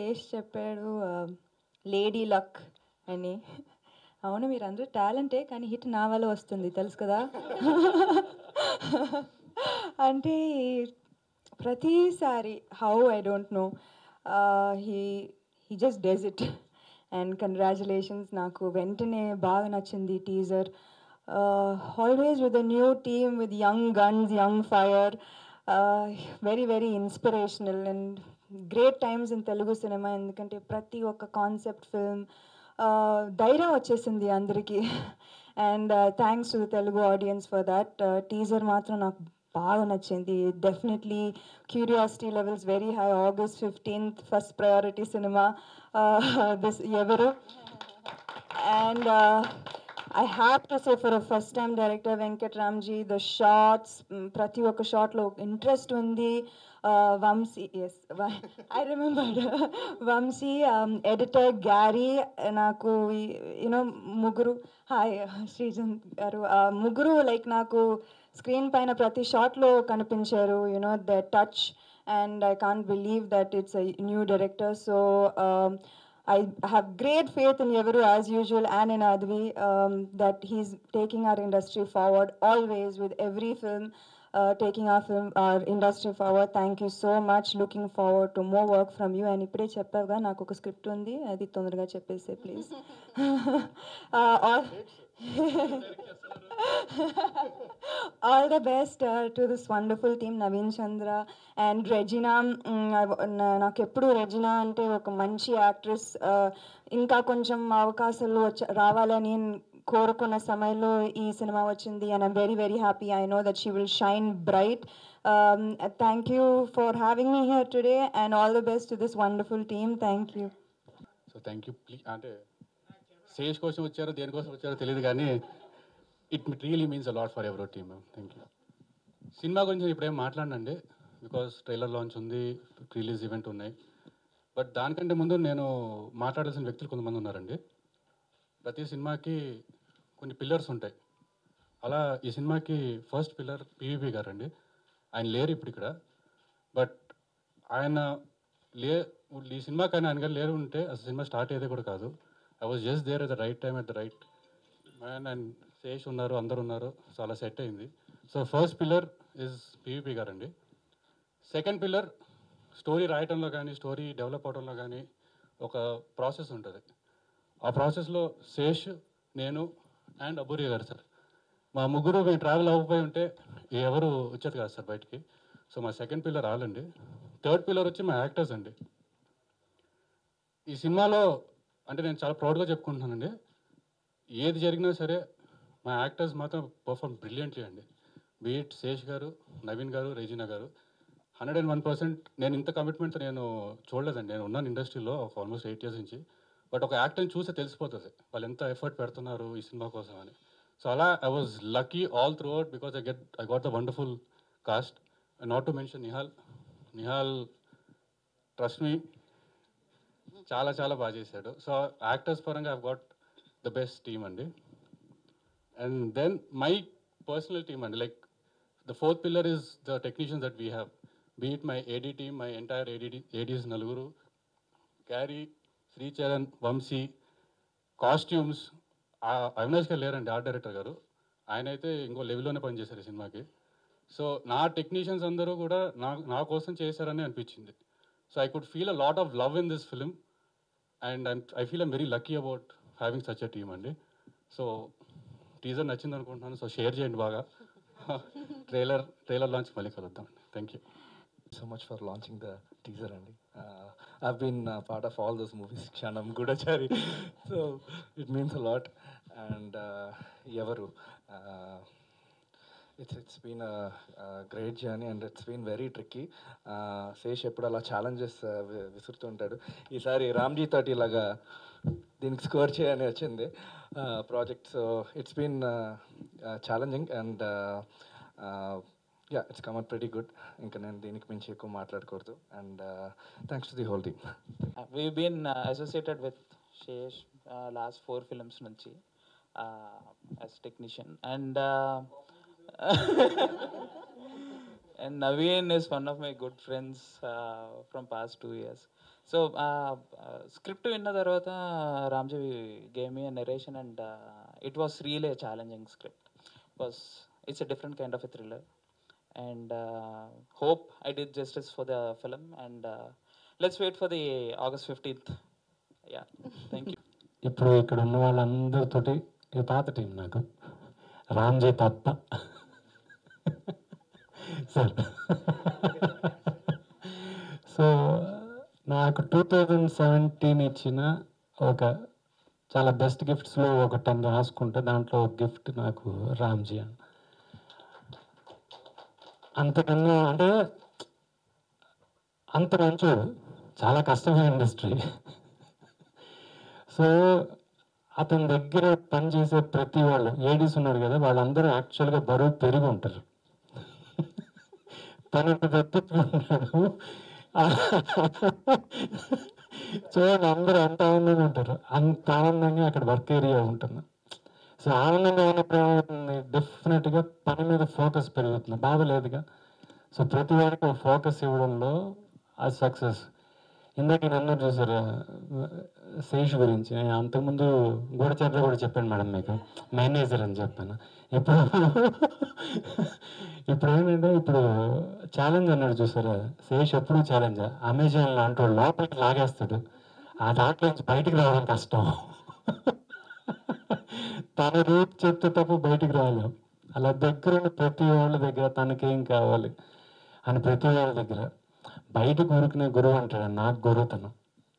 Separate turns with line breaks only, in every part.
శేష్ చెప్పాడు lady luck అని అవును మీరు అందరూ టాలెంటే కానీ హిట్ నా వల్ల వస్తుంది తెలుసు కదా అంటే ప్రతిసారి how I don't know he he just does it and congratulations నాకు వెంటనే బాగా నచ్చింది teaser always with new team with young guns young fire very very inspirational and great times in Telugu cinema ఎందుకంటే ప్రతి ఒక్క కాన్సెప్ట్ ఫిల్మ్ ధైర్యం వచ్చేసింది అందరికీ and thanks to Telugu audience for that teaser మాత్రం నాకు బాగా నచ్చింది definitely curiosity levels very high August fifteenth first priority cinema this ఎవరు and I have to say for first time director Venkat Ramji the shorts ప్రతి ఒక్క షార్ట్లో ఇంట్రెస్ట్ ఉంది Vamsi yes I remember Vamsi editor Garry నాకు యూనో ముగ్గురు హాయ్ శ్రీజన్ గారు ముగ్గురు లైక్ నాకు screen పైన ప్రతి షాట్లో కనిపించారు you know the touch and I can't believe that it's new director so I have great faith in Yavaru as usual and in Advi um, that he's taking our industry forward always with every film, uh, taking our film, our industry forward. Thank you so much. Looking forward to more work from you. And ఇప్పుడే చెప్పావుగా నాకు ఒక script ఉంది అది తొందరగా చెప్పేసే please all the best to this wonderful team Naveen Chandra and Regina నాకు ఎప్పుడు Regina అంటే ఒక మంచి యాక్ట్రెస్ ఇంకా కొంచెం అవకాశాలు వచ్చ రావాలని కోరుకున్న సమయంలో ఈ సినిమా వచ్చింది and I'm very very happy I know that she will shine bright thank you for having me here today and all the best to this wonderful team thank you
so thank you please అంటే సేజ్ కోసం వచ్చారో దేనికోసం వచ్చారో తెలియదు కానీ it really means a lot for ఎవరో team thank you cinema గురించి ఇప్పుడేం మాట్లాడండి బికాస్ ట్రైలర్ లాంచ్ ఉంది రిలీజ్ ఈవెంట్ ఉన్నాయి బట్ దానికంటే ముందు నేను మాట్లాడాల్సిన వ్యక్తులు కొంతమంది ఉన్నారండి ప్రతి సినిమాకి కొన్ని పిల్లర్స్ ఉంటాయి అలా ఈ సినిమాకి ఫస్ట్ పిల్లర్ పివిపి గారు అండి ఆయన లేరు ఇప్పుడు ఇక్కడ బట్ ఆయన లే ఈ సినిమాకి ఆయన ఆయన గారు లేరు ఉంటే అసలు సినిమా స్టార్ట్ అయ్యేది కూడా కాదు I was just there at the right time at the right man and Sesh ఉన్నారు అందరు ఉన్నారు సో అలా సెట్ అయింది so first pillar is PVP garu అండి సెకండ్ పిల్లర్ స్టోరీ రాయటంలో కానీ స్టోరీ డెవలప్ అవడంలో కానీ ఒక ప్రాసెస్ ఉంటుంది ఆ ప్రాసెస్లో శేష్ నేను అండ్ అబూరి గారు సార్ మా ముగ్గురు మేము ట్రావెల్ అవ్వకపోయి ఉంటే ఎవరు వచ్చేది కాదు సార్ బయటికి సో మా సెకండ్ పిల్లర్ వాళ్ళండి థర్డ్ పిల్లర్ వచ్చి మా యాక్టర్స్ అండి ఈ సినిమాలో అంటే నేను చాలా ప్రౌడ్గా చెప్పుకుంటున్నానండి ఏది జరిగినా సరే మా యాక్టర్స్ మాత్రం పర్ఫార్మ్ బ్రిలియంట్లీ అండి బీట్ శేష్ గారు నవీన్ గారు రెజినా గారు హండ్రెడ్ అండ్ వన్ పర్సెంట్ నేను ఇంత కమిట్మెంట్ నేను చూడలేదండి నేను ఉన్నాను ఇండస్ట్రీలో ఒక ఆల్మోస్ట్ ఎయిట్ ఇయర్స్ నుంచి బట్ ఒక యాక్టర్ని చూస్తే తెలిసిపోతుంది వాళ్ళు ఎంత ఎఫర్ట్ పెడుతున్నారు ఈ సినిమా కోసం అని సో అలా I was lucky all throughout because I get I got the wonderful cast not to mention Nihal Nihal trust me చాలా చాలా బాగా చేశాడు సో యాక్టర్స్ పరంగా I've got the best team అండి and then my personal team అండి like the fourth pillar is the technicians that we have be it my AD team my entire AD ADs నలుగురు క్యారీ Sricharan Vamsi costumes Avinash garu లేరండి art director గారు ఆయన అయితే ఇంకో లెవెల్లోనే పనిచేశారు ఈ సినిమాకి సో నా టెక్నీషియన్స్ అందరూ కూడా నా నా కోసం చేశారని అనిపించింది so I could feel a lot of love in this film and I feel I'm very lucky about having such a team అండి సో టీజర్ నచ్చింది అనుకుంటున్నాను సో షేర్ చేయండి బాగా ట్రైలర్ ట్రైలర్ లాంచ్ మళ్ళీ కలుద్దాం thank you
so much for launching the teaser, Andy. Uh, I've been uh, part of all those movies, Kshanam, Gudachari, so it means a lot. And uh, Yavaru, uh, it's it's been a, a great journey and it's been very tricky. Uh, Sesh ఎప్పుడు అలా challenges విసురుతుంటాడు ఈసారి రామ్జీ తోటి ఇలాగా దీనికి score చేయని వచ్చింది project so it's been challenging and yeah it's come out very good ఇంకా నేను దీనికి మించి ఎక్కువ మాట్లాడకూడదు and thanks to the whole team
Uh, we've been uh, associated with Shesh uh, last four films nunchi uh, as technician and uh, and Naveen is one of my good friends uh, from past two years. So script విన్న తర్వాత Ramji gave me narration and it was really challenging script because it's a different kind of a thriller and hope I did justice for the film and let's wait for the August fifteenth yeah thank you
ఇప్పుడు ఇక్కడ ఉన్న వాళ్ళందరితోటి ఇది పాత team నాకు రామ్జీ తప్ప sir so నాకు two thousand seventeen ఇచ్చిన ఒక చాలా బెస్ట్ గిఫ్ట్స్లో ఒక టెన్ రాసుకుంటే దాంట్లో ఒక గిఫ్ట్ నాకు రామ్జీ అని అంతకన్నా అంటే అంత మంచోడు చాలా కష్టమైన ఇండస్ట్రీ సో అతని దగ్గర పనిచేసే ప్రతి వాళ్ళు ఏడీస్ ఉన్నారు కదా వాళ్ళందరూ యాక్చువల్గా బరువు పెరిగి ఉంటారు తను తప్పించుకుంటాడు చూడండి అందరూ ఎంత ఆనందంగా ఉంటారు అంత ఆనందంగా అక్కడ వర్క్ ఏరియా ఉంటుంది సో ఆనందంగా ఉన్నప్పుడు ఏమవుతుంది డెఫినెట్గా పని మీద ఫోకస్ పెరుగుతుంది బాధ లేదుగా సో ప్రతి వాడికి ఒక ఫోకస్ ఇవ్వడంలో అది సక్సెస్ ఇందాక నన్ను చూసారు శేష్ గురించి నేను అంతకుముందు గూడచర్ల కూడా చెప్పాను మేడం మీకు మేనేజర్ అని చెప్పాను ఇప్పుడు ఇప్పుడు ఏంటంటే ఇప్పుడు ఛాలెంజ్ అన్నాడు చూసారా శేష్ ఎప్పుడు ఛాలెంజ్ అమెజాన్ లాంటి వాడు లోపలికి లాగేస్తాడు ఆ దాంట్లో నుంచి బయటికి రావడం కష్టం తన రూట్ చెప్తే తప్ప బయటికి రాలేం అలా దగ్గర ఉన్న ప్రతి వాళ్ళ దగ్గర తనకేం కావాలి అని ప్రతి వాళ్ళ దగ్గర బయట గురుకునే గురువు అంటాడు నాకు గురువుతనం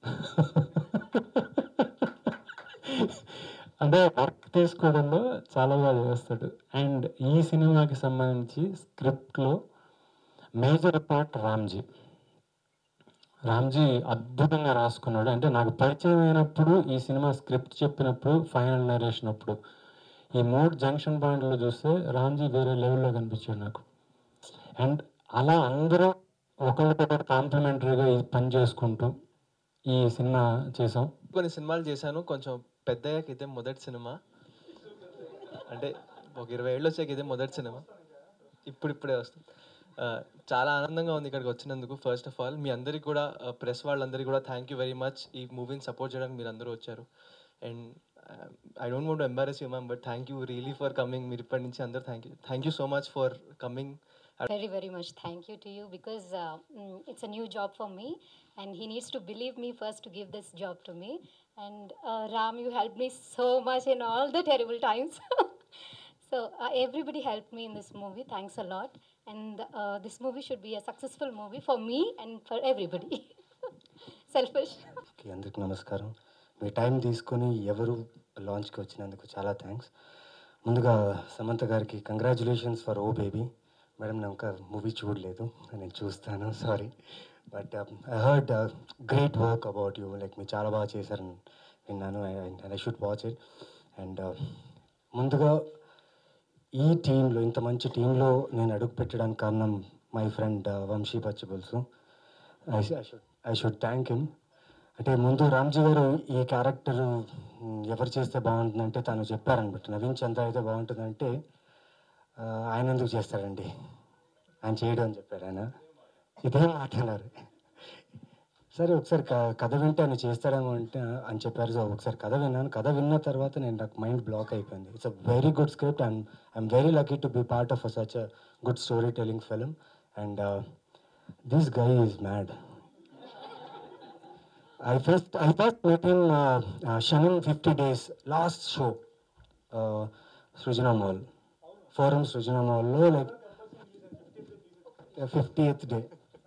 అంటే వర్క్ తీసుకోవడంలో చాలా బాగా చేస్తాడు అండ్ ఈ సినిమాకి సంబంధించి స్క్రిప్ట్లో మేజర్ పార్ట్ రామ్జీ రామ్జీ అద్భుతంగా రాసుకున్నాడు అంటే నాకు పరిచయం అయినప్పుడు ఈ సినిమా స్క్రిప్ట్ చెప్పినప్పుడు ఫైనల్ నరేషన్ అప్పుడు ఈ మూడు జంక్షన్ పాయింట్లో చూస్తే రామ్జీ వేరే లెవెల్లో కనిపించాడు నాకు అండ్ అలా అందరూ ఒకరికొకరు కాంప్లిమెంటరీగా ఈ పని చేసుకుంటూ ఈ సినిమా చేసాం
కొన్ని సినిమాలు చేశాను కొంచెం పెద్దయ్యాక ఇదే మొదటి సినిమా అంటే ఒక ఇరవై ఏళ్ళు వచ్చాక ఇదే మొదటి సినిమా ఇప్పుడు ఇప్పుడే వస్తుంది ఆ, చాలా ఆనందంగా ఉంది ఇక్కడికి వచ్చినందుకు ఫస్ట్ ఆఫ్ ఆల్ మీ అందరికీ కూడా ప్రెస్ వాళ్ళందరికీ కూడా థ్యాంక్ యూ వెరీ మచ్ ఈ మూవీని సపోర్ట్ చేయడానికి మీరు అందరూ వచ్చారు and I don't want embarrass you ma'am but thank you really for coming మీరు ఇప్పటి నుంచి అందరూ thank you thank you so much for coming
very very much thank you to you because uh, mm, it's a new job for me and he needs to believe me first to give this job to me and uh, ram you helped me so much in all the terrible times so uh, everybody helped me in this movie thanks a lot and uh, this movie should be a successful movie for me and for everybody selfish
okay అందరికి నమస్కారం మీ time తీసుకొని ఎవరు లాంచ్కి వచ్చినందుకు చాలా thanks ముందుగా సమంత గారికి congratulations for Oh Baby madam నేను ఇంకా మూవీ చూడలేదు నేను చూస్తాను sorry but I heard great work about you like మీరు చాలా బాగా చేశారని విన్నాను and I should watch it and ముందుగా ఈ టీంలో ఇంత మంచి టీంలో నేను అడుగు పెట్టడానికి కారణం my friend Vamsi Pachipulusu I should I should thank him అంటే ముందు రామ్జీ గారు ఈ క్యారెక్టర్ ఎవరు చేస్తే బాగుంటుందంటే తను చెప్పారనమాట నవీన్ చంద్ర అయితే బాగుంటుందంటే ఆ, ఆయన ఎందుకు చేస్తారండి ఆయన చేయడం అని చెప్పారు ఆయన ఇదేం మాట అన్నారు సరే ఒకసారి క- కథ వింటే ఆయన చేస్తాడేమో అంటే అని చెప్పారు సో ఒకసారి కథ విన్నాను కథ విన్న తర్వాత నేను నాకు మైండ్ బ్లాక్ అయిపోయింది it's a very good script and I'm very lucky to be part of such a good story telling film and this guy is mad I first I first met him uh, uh, Shannon 50 days last show uh, Srijana Mall Forum Srijana Mall లో like fiftieth day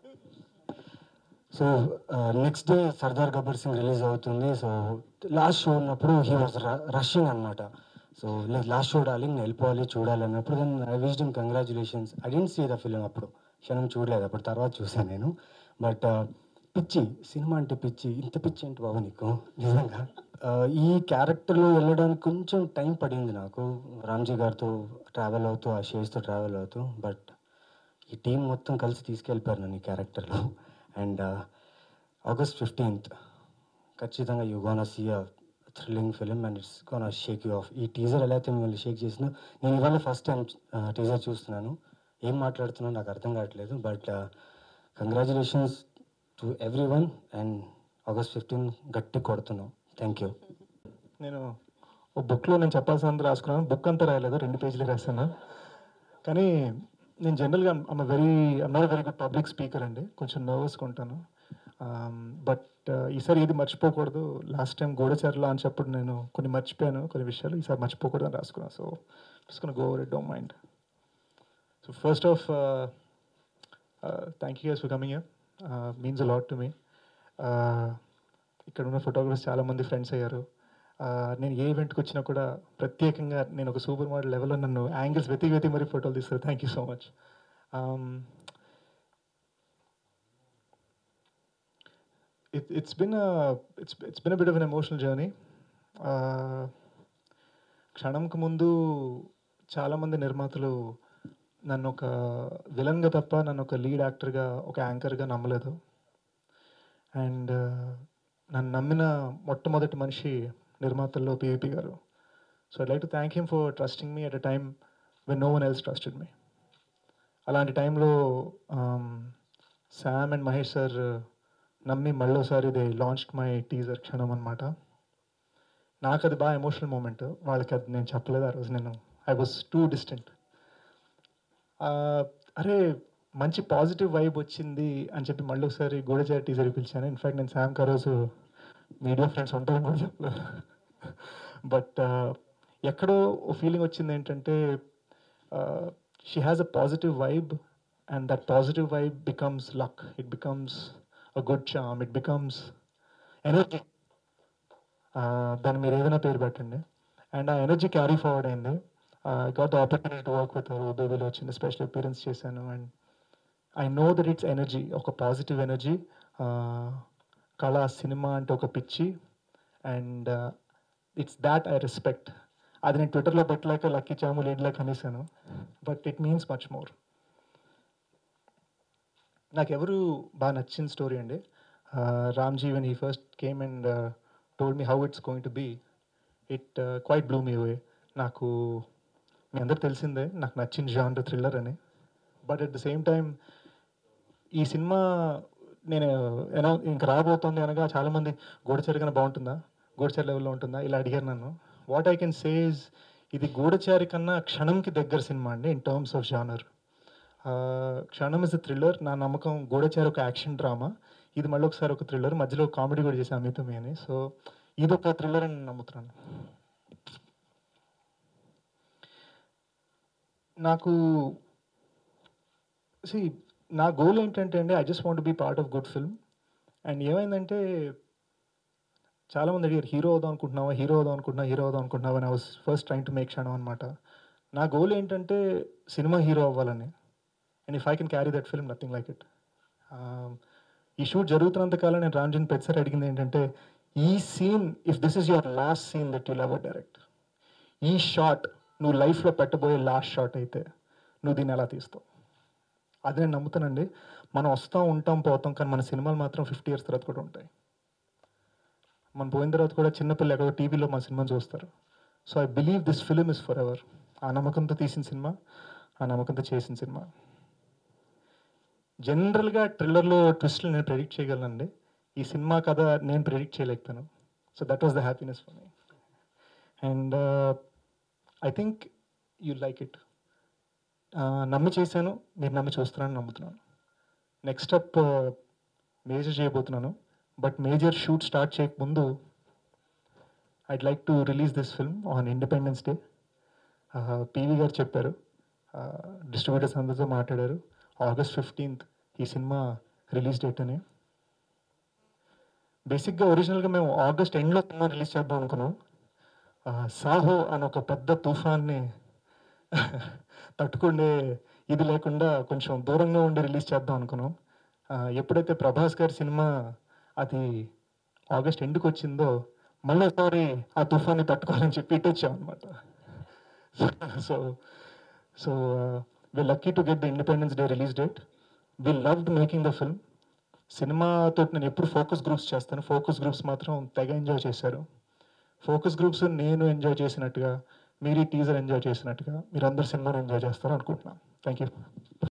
so next day Sardaar Gabbar Singh release అవుతుంది so last show ఉన్నప్పుడు he was rushing అనమాట so like last show darling నేను వెళ్ళిపోవాలి చూడాలి అన్నప్పుడు then I wished him congratulations I didn't see the film అప్పుడు క్షణం చూడలేదు అప్పుడు తర్వాత చూసాను నేను బట్ పిచ్చి సినిమా అంటే పిచ్చి ఇంత పిచ్చి ఏంటి బాబు నీకు నిజంగా ఆ, ఈ క్యారెక్టర్లో వెళ్ళడానికి కొంచెం టైం పడింది నాకు రామ్జీ గారితో ట్రావెల్ అవుతూ ఆ షేస్తో ట్రావెల్ అవుతూ బట్ ఈ టీం మొత్తం కలిసి తీసుకెళ్ళిపోయారు నన్ను ఈ క్యారెక్టర్లో అండ్ ఆగస్ట్ ఫిఫ్టీన్త్ ఖచ్చితంగా you gonna see a thrilling film and it's gonna shake you off ఈ టీజర్ ఎలా అయితే మిమ్మల్ని షేక్ చేసిందో నేను ఇవాళ ఫస్ట్ టైం టీజర్ చూస్తున్నాను ఏం మాట్లాడుతున్నానో నాకు అర్థం కావట్లేదు but congratulations to everyone and August fifteen గట్టి కొడుతున్నాం థ్యాంక్ యూ
నేను ఓ బుక్లో నేను చెప్పాల్సినంత రాసుకున్నాను బుక్ అంతా రాయలేదు రెండు పేజీలు రాశాను కానీ నేను జనరల్గా I'm very I'm not very good public speaker అండి కొంచెం నర్వస్గా ఉంటాను బట్ ఈసారి ఏది మర్చిపోకూడదు లాస్ట్ టైం గోడచారి లాంచ్ అప్పుడు నేను కొన్ని మర్చిపోయాను కొన్ని విషయాలు ఈసారి మర్చిపోకూడదు అని రాసుకున్నాను సో తీసుకుని go over it don't mind so first of thank you guys for coming means a lot to me ఇక్కడ ఉన్న ఫోటోగ్రఫర్స్ చాలామంది ఫ్రెండ్స్ అయ్యారు Uh, నేను ఏ ఈవెంట్కి వచ్చినా కూడా ప్రత్యేకంగా నేను ఒక సూపర్ మోడల్ లెవెల్లో నన్ను యాంగిల్స్ వెతికి వెతికి మరీ ఫోటోలు తీస్తారు thank you so much it, it's been a it's it's been a bit of an emotional journey. Uh, క్షణంకు ముందు చాలామంది నిర్మాతలు నన్ను ఒక విలన్గా తప్ప నన్ను ఒక లీడ్ యాక్టర్గా ఒక యాంకర్గా నమ్మలేదు అండ్ నన్ను నమ్మిన మొట్టమొదటి మనిషి నిర్మాతల్లో PVP garu so I like to thank him for trusting me at a time when no one else trusted me అలాంటి టైంలో శామ్ అండ్ మహేష్ సార్ నమ్మి మళ్ళోసారి they launch my teaser Kshanam అనమాట నాకు అది బాగా ఎమోషనల్ మూమెంట్ వాళ్ళకి అది నేను చెప్పలేదు ఆ రోజు నేను ఐ వాజ్ టూ డిస్టెంట్ అరే మంచి పాజిటివ్ వైబ్ వచ్చింది అని చెప్పి మళ్ళీ ఒకసారి గూడచారి టీజర్ పిలిచాను ఇన్ఫాక్ట్ నేను శామ్ ఆ రోజు మీడియా ఫ్రెండ్స్ ఉంటారని కూడా చెప్పలేదు బట్ ఎక్కడో ఫీలింగ్ వచ్చింది ఏంటంటే she has a positive vibe and that positive vibe becomes luck it becomes a good charm it becomes energy దాన్ని మీరు ఏదైనా పేరు పెట్టండి అండ్ ఆ ఎనర్జీ క్యారీ ఫార్వర్డ్ అయింది got the opportunity to work with our బేబీలో వచ్చింది స్పెషల్ అపీరెన్స్ చేశాను and I know that it's energy ఒక పాజిటివ్ ఎనర్జీ కళ సినిమా అంటే ఒక పిచ్చి and it's that I respect అది నేను ట్విట్టర్లో పెట్టలేక లక్కీ చాము లీడ్లాక్ అనేసాను but it means much more నాకు ఎవరు బాగా నచ్చిన స్టోరీ అండి Ramji when he first came and told me how it's going to be it quite blew me away నాకు మీ అందరు తెలిసిందే నాకు నచ్చిన జానర్ థ్రిల్లర్ అని but at the same time ఈ సినిమా నేను ఏదో ఇంకా రాబోతోంది అనగా చాలామంది గూడచారి కన్నా బాగుంటుందా గూడచారి లెవెల్లో ఉంటుందా ఇలా అడిగారు నన్ను వాట్ ఐ కెన్ సేజ్ ఇది గూడచారి కన్నా క్షణంకి దగ్గర సినిమా అండి in terms of genre Kshanam is a thriller నా నమ్మకం గూడచారి ఒక యాక్షన్ డ్రామా ఇది మళ్ళీ ఒకసారి ఒక థ్రిల్లర్ మధ్యలో కామెడీ కూడా చేశాను అమితమి అని సో ఇది ఒక థ్రిల్లర్ అని నమ్ముతున్నాను నాకు సి నా గోల్ ఏంటంటే అండి I just want be part of good film and ఏమైందంటే చాలామంది అడిగారు హీరో అవుదాం అనుకుంటున్నావా హీరో అవుదాం అనుకుంటున్నా హీరో అవుదాం అనుకుంటున్నావా అని I was first trying to make Kshanam అనమాట నా గోల్ ఏంటంటే సినిమా హీరో అవ్వాలని and if I can carry that film nothing like it ఈ షూట్ జరుగుతున్నంత కాలం నేను రామ్జన్ పెద్ద సార్ అడిగింది ఏంటంటే ఈ scene if this is your last scene that you love direct ఈ షాట్ నువ్వు లైఫ్లో పెట్టబోయే లాస్ట్ షాట్ అయితే నువ్వు దీన్ని ఎలా తీస్తావు అది నేను నమ్ముతానండి మనం వస్తాం ఉంటాం పోతాం కానీ మన సినిమాలు మాత్రం ఫిఫ్టీ ఇయర్స్ తర్వాత కూడా ఉంటాయి మనం పోయిన తర్వాత కూడా చిన్నపిల్లలు ఎక్కడో టీవీలో మన సినిమా చూస్తారు so I believe this film is forever ఆ నమ్మకంతో తీసిన సినిమా ఆ నమ్మకంతో చేసిన సినిమా జనరల్గా ట్రిల్లర్లో ట్విస్ట్లు నేను ప్రెడిక్ట్ చేయగలనండి ఈ సినిమా కథ నేను ప్రెడిక్ట్ చేయలేకపోయాను so that was the happiness for me and I think you like it నమ్మి చేశాను మీరు నమ్మి చూస్తున్నారని నమ్ముతున్నాను నెక్స్ట్ అప్ మేజర్ చేయబోతున్నాను బట్ మేజర్ షూట్ స్టార్ట్ చేయకముందు I'd like to release this film on Independence Day PV garu చెప్పారు డిస్ట్రిబ్యూటర్స్ అందరితో మాట్లాడారు ఆగస్ట్ ఫిఫ్టీన్త్ ఈ సినిమా రిలీజ్ డేట్ అని బేసిక్గా ఒరిజినల్గా మేము ఆగస్ట్ ఎండ్లో సినిమా రిలీజ్ చేద్దాం అనుకున్నాం సాహో అని ఒక పెద్ద తుఫాన్ని తట్టుకుండే ఇది లేకుండా కొంచెం దూరంగా ఉండి రిలీజ్ చేద్దాం అనుకున్నాం ఎప్పుడైతే ప్రభాస్ గారి సినిమా అది ఆగస్ట్ ఎండ్కి వచ్చిందో మళ్ళీ ఒకసారి ఆ తుఫాన్ని తట్టుకోవాలని చెప్పి ఇటు వచ్చాం అనమాట so so we lucky to get the Independence Day release date we loved making the film సినిమాతో నేను ఎప్పుడు ఫోకస్ గ్రూప్స్ చేస్తాను ఫోకస్ గ్రూప్స్ మాత్రం తెగ ఎంజాయ్ చేశారు ఫోకస్ గ్రూప్స్ నేను ఎంజాయ్ చేసినట్టుగా మీరు ఈ టీజర్ ఎంజాయ్ చేసినట్టుగా మీరు అందరు సినిమాని ఎంజాయ్ చేస్తారు అనుకుంటున్నాను థ్యాంక్ యూ